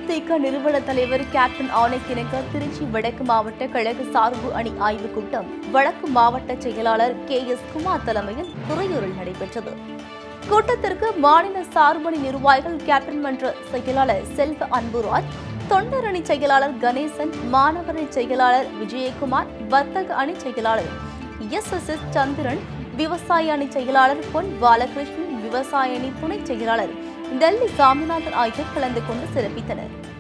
தேமுதிக நிறுவன தலைவர் கேப்டன் ஆணைக்கிணக்க திருச்சி வடக்கு மாவட்ட கழக சார்பு அணி ஆய்வுக் கூட்டம் வடக்கு மாவட்ட செயலாளர் கே எஸ் குமார் தலைமையில் துறையூரில் நடைபெற்றது கூட்டத்திற்கு மாநில சார்பணி நிர்வாகிகள் கேப்டன் மன்ற செயலாளர் செல்வ அன்புராஜ் தொண்டர் அணி செயலாளர் கணேசன் மாணவர் அணி செயலாளர் விஜயகுமார் வர்த்தக அணி செயலாளர் எஸ் எஸ் எஸ் சந்திரன் விவசாய அணி செயலாளர் பொன் பாலகிருஷ்ணன் விவசாய அணி துணை செயலாளர் டெல்லி சாமிநாதன் ஆகியோர் கலந்து கொண்டு சிறப்பித்தனர்